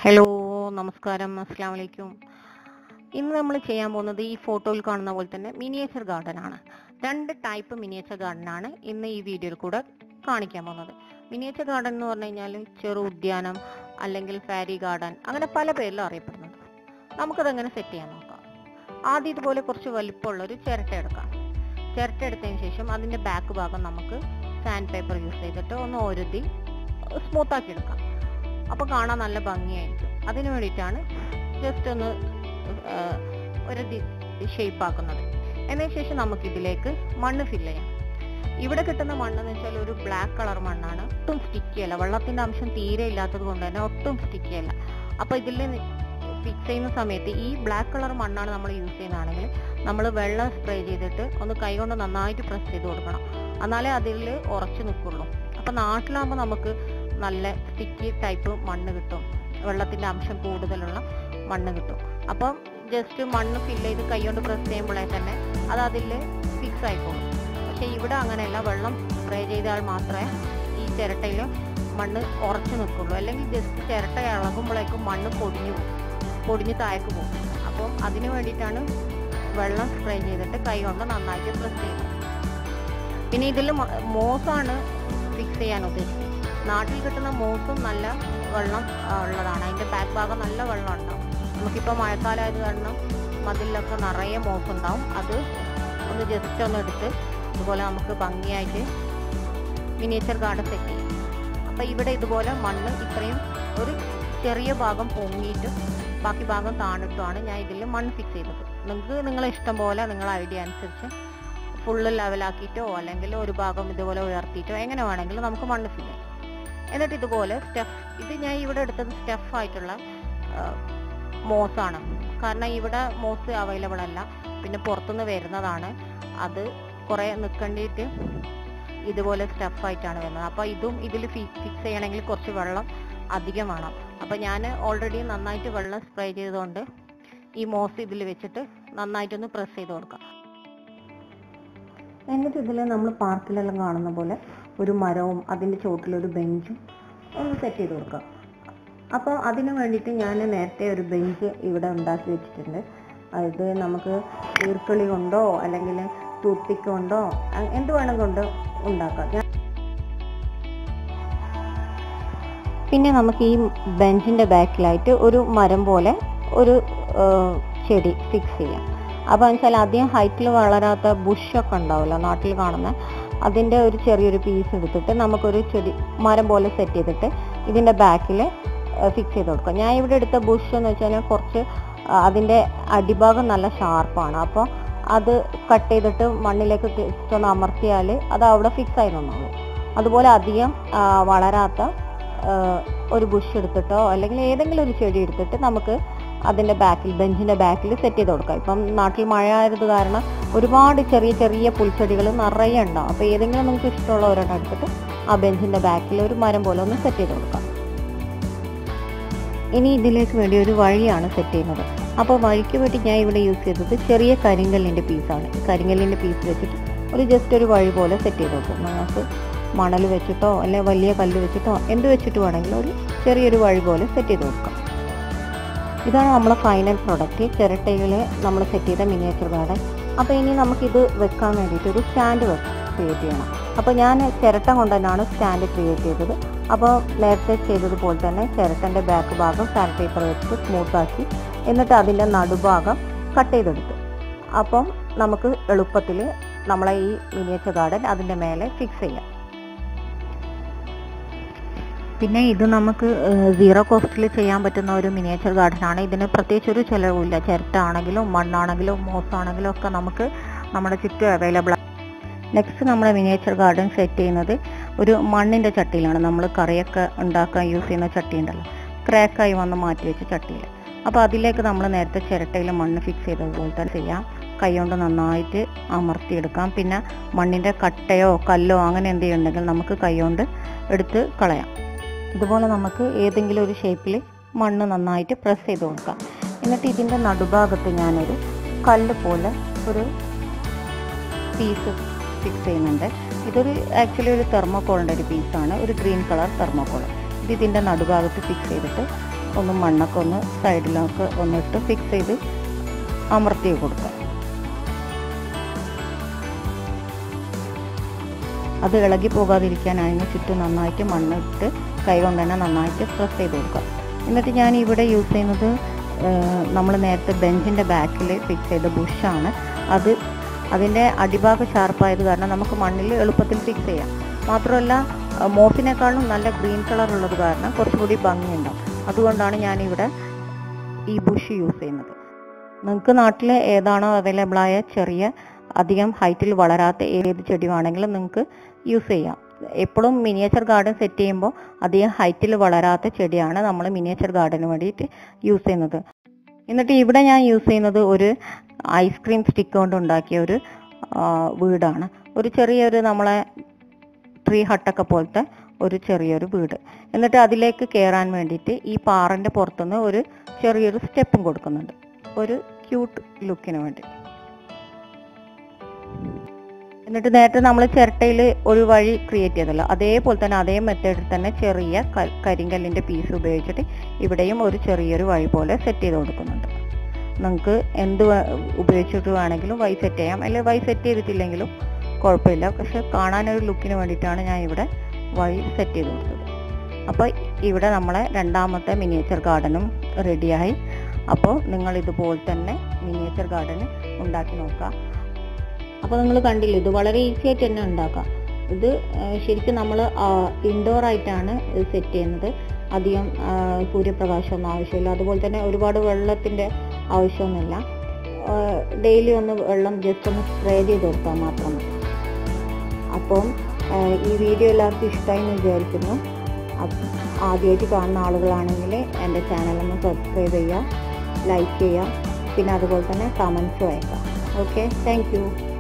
hello നമസ്കാരം അസ്സാം വലൈക്കും ഇന്ന് നമ്മൾ ചെയ്യാൻ പോകുന്നത് ഈ ഫോട്ടോയിൽ കാണുന്ന പോലെ തന്നെ മിനിയേച്ചർ ഗാർഡൻ ആണ് രണ്ട് ടൈപ്പ് മിനിയേച്ചർ ഗാർഡൻ ആണ് ഇന്ന് ഈ വീഡിയോയിൽ കൂടെ കാണിക്കാൻ പോകുന്നത് മിനിയേച്ചർ ഗാർഡൻ എന്ന് പറഞ്ഞു കഴിഞ്ഞാൽ ചെറു ഉദ്യാനം അല്ലെങ്കിൽ ഫാരി ഗാർഡൻ അങ്ങനെ പല പേരിലും അറിയപ്പെടുന്നുണ്ട് നമുക്കതെങ്ങനെ സെറ്റ് ചെയ്യാൻ നോക്കാം ആദ്യം ഇതുപോലെ കുറച്ച് വലിപ്പമുള്ള ഒരു ചിരട്ട എടുക്കാം ചിരട്ട എടുത്തതിന് ശേഷം അതിന്റെ ബാക്ക് ഭാഗം നമുക്ക് സാൻഡ് പേപ്പർ യൂസ് ചെയ്തിട്ട് ഒന്ന് ഒരുതി സ്മൂത്ത് ആക്കി എടുക്കാം അപ്പോൾ കാണാൻ നല്ല ഭംഗിയായിരിക്കും അതിനു വേണ്ടിയിട്ടാണ് ജസ്റ്റ് ഒന്ന് ആ, ഒരു ഷേപ്പ് ആക്കുന്നത് എന്നതിന് ശേഷം നമുക്ക് ഇതിലേക്ക് മണ്ണ് ഫില്ല് ചെയ്യാം ഇവിടെ കിട്ടുന്ന മണ്ണ് എന്ന് വെച്ചാൽ ഒരു ബ്ലാക്ക് കളർ മണ്ണാണ് ഒട്ടും സ്റ്റിക്കി അല്ല വെള്ളത്തിന്റെ അംശം തീരെ ഇല്ലാത്തത് കൊണ്ട് തന്നെ ഒട്ടും സ്റ്റിക്കി അല്ല അപ്പൊ ഇതിൽ ഫിക്സ് ചെയ്യുന്ന സമയത്ത് ഈ ബ്ലാക്ക് കളർ മണ്ണാണ് നമ്മൾ യൂസ് ചെയ്യുന്നതാണെങ്കിൽ നമ്മൾ വെള്ളം സ്പ്രേ ചെയ്തിട്ട് ഒന്ന് കൈ കൊണ്ട് നന്നായിട്ട് പ്രസ് ചെയ്ത് കൊടുക്കണം എന്നാലേ അതിൽ ഉറച്ചു നിൽക്കുള്ളൂ അപ്പൊ നാട്ടിലാകുമ്പോൾ നമുക്ക് നല്ല സ്റ്റിക്കി ടൈപ്പ് മണ്ണ് കിട്ടും വെള്ളത്തിന്റെ അംശം കൂടുതലുള്ള മണ്ണ് കിട്ടും അപ്പം ജസ്റ്റ് മണ്ണ് ഫില്ല് ചെയ്ത് കൈകൊണ്ട് പ്രസ് ചെയ്യുമ്പോഴേ തന്നെ അത് അതിൽ ഫിക്സ് ആയിക്കോളും പക്ഷെ ഇവിടെ അങ്ങനെയല്ല വെള്ളം സ്പ്രേ ചെയ്താൽ മാത്രമേ ഈ ചിരട്ടയിൽ മണ്ണ് ഉറച്ചു നിൽക്കുള്ളൂ അല്ലെങ്കിൽ ജസ്റ്റ് ചിരട്ട ഇളകുമ്പോഴേക്കും മണ്ണ് പൊടിഞ്ഞു പോകും പൊടിഞ്ഞ് താഴേക്ക് പോകും അപ്പം അതിന് വേണ്ടിയിട്ടാണ് വെള്ളം സ്പ്രേ ചെയ്തിട്ട് കൈ കൊണ്ട് നന്നായിട്ട് പ്രസ് ചെയ്യുന്നത് പിന്നെ ഇതിൽ മോസാണ് ഫിക്സ് ചെയ്യാൻ ഉദ്ദേശിച്ചത് നാട്ടിൽ കിട്ടുന്ന മോസും നല്ല വെള്ളം ആ, ഉള്ളതാണ് അതിന്റെ ബാക്ക് ഭാഗം നല്ല വെള്ളം ഉണ്ടാവും നമുക്കിപ്പോൾ മഴക്കാലമായത് കാരണം മതിലൊക്കെ നിറയെ മോസ് ഉണ്ടാവും അത് ഒന്ന് ജസ്റ്റ് ഒന്ന് എടുത്ത് ഇതുപോലെ നമുക്ക് ഭംഗിയായിട്ട് മിനിയേച്ചർ ഗാർഡൻ സെറ്റ് ചെയ്യും അപ്പം ഇവിടെ ഇതുപോലെ മണ്ണ് ഇത്രയും ഒരു ചെറിയ ഭാഗം പൊങ്ങിയിട്ട് ബാക്കി ഭാഗം താണിട്ടുമാണ് ഞാൻ ഇതിൽ മണ്ണ് ഫിക്സ് ചെയ്തത് നിങ്ങൾക്ക് നിങ്ങളെ ഇഷ്ടം പോലെ നിങ്ങളെ ഐഡിയ അനുസരിച്ച് ഫുള്ള് ലെവലാക്കിയിട്ടോ അല്ലെങ്കിൽ ഒരു ഭാഗം ഇതുപോലെ ഉയർത്തിയിട്ടോ എങ്ങനെ വേണമെങ്കിലും നമുക്ക് മണ്ണ് ഫില്ല് ചെയ്യാം എന്നിട്ട് ഇതുപോലെ സ്റ്റഫ് ഇത് ഞാൻ ഇവിടെ എടുത്തത് സ്റ്റഫ് ആയിട്ടുള്ള മോസാണ് കാരണം ഇവിടെ മോസ് അവൈലബിൾ അല്ല പിന്നെ പുറത്തുനിന്ന് വരുന്നതാണ് അത് കുറെ നിൽക്കേണ്ടിയിട്ട് ഇതുപോലെ സ്റ്റഫ് ആയിട്ടാണ് വരുന്നത് അപ്പൊ ഇതും ഇതിൽ ഫിക്സ് ചെയ്യണമെങ്കിൽ കുറച്ച് വെള്ളം അധികം വേണം അപ്പൊ ഞാൻ ഓൾറെഡി നന്നായിട്ട് വെള്ളം സ്പ്രേ ചെയ്തുകൊണ്ട് ഈ മോസ് ഇതിൽ വെച്ചിട്ട് നന്നായിട്ടൊന്ന് പ്രസ് ചെയ്ത് കൊടുക്കാം എന്നിട്ട് ഇതിൽ നമ്മൾ പാർക്കിലെല്ലാം കാണുന്ന പോലെ ഒരു മരവും അതിൻ്റെ ചോട്ടിലൊരു ബെഞ്ചും ഒന്ന് സെറ്റ് ചെയ്ത് കൊടുക്കാം അപ്പോൾ അതിന് വേണ്ടിയിട്ട് ഞാൻ നേരത്തെ ഒരു ബെഞ്ച് ഇവിടെ ഉണ്ടാക്കി വെച്ചിട്ടുണ്ട് അത് നമുക്ക് ഈർക്കളി കൊണ്ടോ അല്ലെങ്കിൽ ടൂത്ത് കൊണ്ടോ അ- എന്ത് വേണം കൊണ്ട് ഉണ്ടാക്കാം ഞാൻ പിന്നെ നമുക്ക് ഈ ബെഞ്ചിന്റെ ബാക്കിലായിട്ട് ഒരു മരം പോലെ ഒരു ആ, ചെടി ഫിക്സ് ചെയ്യാം അപ്പോൾ വെച്ചാൽ അധികം ഹൈറ്റിൽ വളരാത്ത ബുഷൊക്കെ ഉണ്ടാവുമല്ലോ നാട്ടിൽ കാണുന്ന അതിന്റെ ഒരു ചെറിയൊരു പീസ് എടുത്തിട്ട് നമുക്കൊരു ചെടി മരം പോലെ സെറ്റ് ചെയ്തിട്ട് ഇതിന്റെ ബാക്കിൽ ഫിക്സ് ചെയ്ത് കൊടുക്കാം ഞാൻ ഇവിടെ എടുത്ത ബുഷ് എന്ന് വെച്ചാൽ കുറച്ച് ആ, അതിന്റെ അടിഭാഗം നല്ല ഷാർപ്പാണ് അപ്പോൾ അത് കട്ട് ചെയ്തിട്ട് മണ്ണിലേക്ക് ജസ്റ്റ് ഒന്ന് അമർത്തിയാൽ അത് അവിടെ ഫിക്സ് ആയി നിന്നോളൂ അതുപോലെ അധികം ആ, വളരാത്ത ആ, ഒരു ബുഷ് എടുത്തിട്ടോ അല്ലെങ്കിൽ ഏതെങ്കിലും ഒരു ചെടി എടുത്തിട്ട് നമുക്ക് അതിന്റെ ബാക്കിൽ ബെഞ്ചിന്റെ ബാക്കിൽ സെറ്റ് ചെയ്ത് കൊടുക്കാം ഇപ്പം നാട്ടിൽ മഴ ആയത് കാരണം ഒരുപാട് ചെറിയ ചെറിയ പുൽച്ചെടികൾ നിറയെ ഉണ്ടാവും അപ്പോൾ ഏതെങ്കിലും നിങ്ങൾക്ക് ഇഷ്ടമുള്ള ഒരെണ്ണം എടുത്തിട്ട് ആ ബെഞ്ചിന്റെ ബാക്കിൽ ഒരു മരം പോലെ ഒന്ന് സെറ്റ് ചെയ്ത് കൊടുക്കാം ഇനി ഇതിലേക്ക് വേണ്ടി ഒരു വഴിയാണ് സെറ്റ് ചെയ്യുന്നത് അപ്പോൾ വഴിക്ക് വേണ്ടി ഞാൻ ഇവിടെ യൂസ് ചെയ്തത് ചെറിയ കരിങ്കല്ലിൻ്റെ പീസാണ് കരിങ്കല്ലിൻ്റെ പീസ് വെച്ചിട്ട് ഒരു ജസ്റ്റ് ഒരു വഴി പോലെ സെറ്റ് ചെയ്ത് കൊടുക്കും നിങ്ങൾക്ക് മണൽ വെച്ചിട്ടോ അല്ലെങ്കിൽ വലിയ കല്ല് വെച്ചിട്ടോ എന്ത് വെച്ചിട്ട് വേണമെങ്കിലും ഒരു ചെറിയൊരു വഴി പോലെ സെറ്റ് ചെയ്ത് കൊടുക്കാം ഇതാണ് നമ്മളെ ഫൈനൽ പ്രൊഡക്റ്റ് ചിരട്ടയിൽ നമ്മൾ സെറ്റ് ചെയ്ത മിനിയേച്ചർ ഗാർഡൻ അപ്പോൾ ഇനി നമുക്കിത് വെക്കാൻ വേണ്ടിയിട്ട് ഒരു സ്റ്റാൻഡ് ക്രിയേറ്റ് ചെയ്യണം അപ്പോൾ ഞാൻ ചിരട്ട കൊണ്ട് തന്നെയാണ് സ്റ്റാൻഡ് ക്രിയേറ്റ് ചെയ്തത് അപ്പോൾ നേരത്തെ ചെയ്തതുപോലെ തന്നെ ചിരട്ടൻ്റെ ബാക്ക് ഭാഗം സാൻഡ് പേപ്പർ വെച്ചിട്ട് സ്മൂത്ത് ആക്കി എന്നിട്ട് അതിൻ്റെ നടുഭാഗം കട്ട് ചെയ്തെടുത്തു അപ്പം നമുക്ക് എളുപ്പത്തിൽ നമ്മളെ ഈ മിനിയേച്ചർ ഗാർഡൻ അതിൻ്റെ മേലെ ഫിക്സ് ചെയ്യാം പിന്നെ ഇത് നമുക്ക് സീറോ കോസ്റ്റിൽ ചെയ്യാൻ പറ്റുന്ന ഒരു മിനിയേച്ചർ ഗാർഡൻ ആണ് ഇതിന് പ്രത്യേകിച്ച് ഒരു ചിലവുമില്ല ചിരട്ട ആണെങ്കിലും മണ്ണാണെങ്കിലും മോസ് ആണെങ്കിലും ഒക്കെ നമുക്ക് നമ്മുടെ ചുറ്റും അവൈലബിൾ നെക്സ്റ്റ് നമ്മുടെ മിനിയേച്ചർ ഗാർഡൻ സെറ്റ് ചെയ്യുന്നത് ഒരു മണ്ണിൻ്റെ ചട്ടിയിലാണ് നമ്മൾ കറിയൊക്കെ ഉണ്ടാക്കാൻ യൂസ് ചെയ്യുന്ന ചട്ടി ഉണ്ടല്ലോ ക്രാക്കായി വന്ന് മാറ്റി വെച്ച ചട്ടിയിൽ അപ്പോൾ അതിലേക്ക് നമ്മൾ നേരത്തെ ചിരട്ടയിൽ മണ്ണ് ഫിക്സ് ചെയ്തതുപോലെ തന്നെ ചെയ്യാം കൈകൊണ്ട് നന്നായിട്ട് അമർത്തിയെടുക്കാം പിന്നെ മണ്ണിൻ്റെ കട്ടയോ കല്ലോ അങ്ങനെ എന്തെങ്കിലും ഉണ്ടെങ്കിൽ നമുക്ക് കൈകൊണ്ട് എടുത്ത് കളയാം ഇതുപോലെ നമുക്ക് ഏതെങ്കിലും ഒരു ഷേപ്പിൽ മണ്ണ് നന്നായിട്ട് പ്രസ് ചെയ്ത് കൊടുക്കാം എന്നിട്ട് ഇതിൻ്റെ നടുഭാഗത്ത് ഞാനൊരു കല്ല് പോലെ ഒരു പീസ് ഫിക്സ് ചെയ്യുന്നുണ്ട് ഇതൊരു ആക്ച്വലി ഒരു തെർമോക്കോളിൻ്റെ ഒരു പീസാണ് ഒരു ഗ്രീൻ കളർ തെർമോക്കോൾ ഇത് ഇതിൻ്റെ നടുഭാഗത്ത് ഫിക്സ് ചെയ്തിട്ട് ഒന്ന് മണ്ണൊക്കെ ഒന്ന് സൈഡിലൊക്കെ ഒന്നിട്ട് ഫിക്സ് ചെയ്ത് അമർത്തി കൊടുക്കാം അത് ഇളകി പോകാതിരിക്കാൻ അതിന് ചുറ്റും നന്നായിട്ട് മണ്ണിട്ട് കൈ കൊണ്ട് തന്നെ നന്നായിട്ട് പ്രസ് ചെയ്ത് കൊടുക്കാം എന്നിട്ട് ഞാൻ ഇവിടെ യൂസ് ചെയ്യുന്നത് നമ്മൾ നേരത്തെ ബെഞ്ചിൻ്റെ ബാക്കിൽ ഫിക്സ് ചെയ്ത ബുഷാണ് അത് അതിൻ്റെ അടിഭാഗം ഷാർപ്പായത് കാരണം നമുക്ക് മണ്ണിൽ എളുപ്പത്തിൽ ഫിക്സ് ചെയ്യാം മാത്രമല്ല മോഫിനേക്കാളും നല്ല ഗ്രീൻ കളർ ഉള്ളത് കാരണം കുറച്ചുകൂടി ഭംഗിയുണ്ടാവും അതുകൊണ്ടാണ് ഞാനിവിടെ ഈ ബുഷ് യൂസ് ചെയ്യുന്നത് നിങ്ങൾക്ക് നാട്ടിൽ ഏതാണോ അവൈലബിളായ ചെറിയ അധികം ഹൈറ്റിൽ വളരാത്ത ഏത് ചെടി വേണമെങ്കിലും നിങ്ങൾക്ക് യൂസ് ചെയ്യാം എപ്പോഴും മിനിയേച്ചർ ഗാർഡൻ സെറ്റ് ചെയ്യുമ്പോൾ അധികം ഹൈറ്റിൽ വളരാത്ത ചെടിയാണ് നമ്മൾ മിനിയേച്ചർ ഗാർഡന് വേണ്ടിയിട്ട് യൂസ് ചെയ്യുന്നത് എന്നിട്ട് ഇവിടെ ഞാൻ യൂസ് ചെയ്യുന്നത് ഒരു ഐസ്ക്രീം സ്റ്റിക്ക് കൊണ്ട് ഉണ്ടാക്കിയ ഒരു വീടാണ് ഒരു ചെറിയൊരു നമ്മളെ ട്രീ ഹട്ടൊക്കെ പോലത്തെ ഒരു ചെറിയൊരു വീട് എന്നിട്ട് അതിലേക്ക് കയറാൻ വേണ്ടിയിട്ട് ഈ പാറൻ്റെ പുറത്തുനിന്ന് ഒരു ചെറിയൊരു സ്റ്റെപ്പും കൊടുക്കുന്നുണ്ട് ഒരു ക്യൂട്ട് ലുക്കിന് വേണ്ടി എന്നിട്ട് നേരത്തെ നമ്മൾ ചിരട്ടയിൽ ഒരു വഴി ക്രിയേറ്റ് ചെയ്തല്ലോ അതേപോലെ തന്നെ അതേ മെത്തേഡിൽ തന്നെ ചെറിയ കരിങ്കല്ലിൻ്റെ പീസ് ഉപയോഗിച്ചിട്ട് ഇവിടെയും ഒരു ചെറിയൊരു വഴി പോലെ സെറ്റ് ചെയ്ത് കൊടുക്കുന്നുണ്ട് നിങ്ങൾക്ക് എന്ത് ഉപയോഗിച്ചിട്ട് വേണമെങ്കിലും വൈ സെറ്റ് ചെയ്യാം അല്ലെങ്കിൽ വൈ സെറ്റ് ചെയ്തിട്ടില്ലെങ്കിലും കുഴപ്പമില്ല പക്ഷെ കാണാനൊരു ലുക്കിന് വേണ്ടിയിട്ടാണ് ഞാൻ ഇവിടെ വഴി സെറ്റ് ചെയ്ത് കൊടുത്തത് അപ്പോൾ ഇവിടെ നമ്മളെ രണ്ടാമത്തെ മിനിയേച്ചർ ഗാർഡനും റെഡിയായി അപ്പോൾ നിങ്ങൾ ഇതുപോലെ തന്നെ മിനിയേച്ചർ ഗാർഡൻ ഉണ്ടാക്കി നോക്കുക അപ്പോൾ നിങ്ങൾ കണ്ടില്ല ഇത് വളരെ ഈസി ആയിട്ട് തന്നെ ഉണ്ടാക്കാം ഇത് ശരിക്കും നമ്മൾ ഇൻഡോർ ആയിട്ടാണ് സെറ്റ് ചെയ്യുന്നത് അധികം സൂര്യപ്രകാശമൊന്നും ആവശ്യമില്ല അതുപോലെ തന്നെ ഒരുപാട് വെള്ളത്തിൻ്റെ ആവശ്യമൊന്നുമില്ല ഡെയിലി ഒന്ന് വെള്ളം ജസ്റ്റ് ഒന്ന് സ്പ്രേ ചെയ്ത് കൊടുത്താൽ മാത്രം മതി അപ്പം ഈ വീഡിയോ എല്ലാവർക്കും ഇഷ്ടമായി എന്ന് വിചാരിക്കുന്നു ആദ്യമായിട്ട് കാണുന്ന ആളുകളാണെങ്കിൽ എൻ്റെ ചാനലൊന്ന് സബ്സ്ക്രൈബ് ചെയ്യുക ലൈക്ക് ചെയ്യുക പിന്നെ അതുപോലെ തന്നെ കമൻസും അയക്കാം ഓക്കെ താങ്ക്